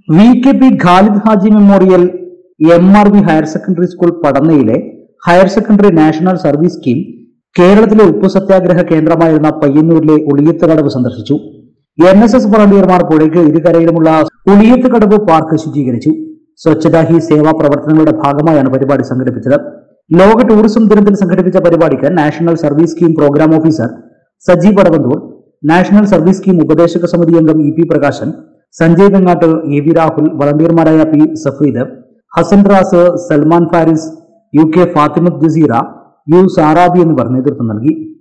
V K P Khalid Haji memorial M R V higher secondary school പടന്നയിലെ higher secondary national service scheme കേരളത്തിലെ ഉപ്പു സത്യാഗ്രഹ കേന്ദ്രമായിരുന്ന പയ്യന്നൂരിലെ ഉളിയത്ത് കടവ് സന്ദർശിച്ചു എൻ എസ് എസ് വളണ്ടിയർമാർ പുഴയ്ക്ക് ഇരുകരയിലുമുള്ള ഉളിയത്ത് കടവ് പാർക്ക് ശുചീകരിച്ചു സ്വച്ഛതാ ഹി സേവാ പ്രവർത്തനങ്ങളുടെ ഭാഗമായാണ് പരിപാടി സംഘടിപ്പിച്ചത് ലോക ടൂറിസം ദിനത്തിൽ സംഘടിപ്പിച്ച പരിപാടിക്ക് national service scheme programme officer Saji Padavanthoor national service scheme ഉപദേശക സമിതി അംഗം E P Prakashan Sanjay Vengatt A V Rahul വളണ്ടിയർമാരായ P Safeed Hasan Raz Salman Faris U K Fathimath Jaseera U Sarabi എന്നിവർ നേതൃത്വം നൽകി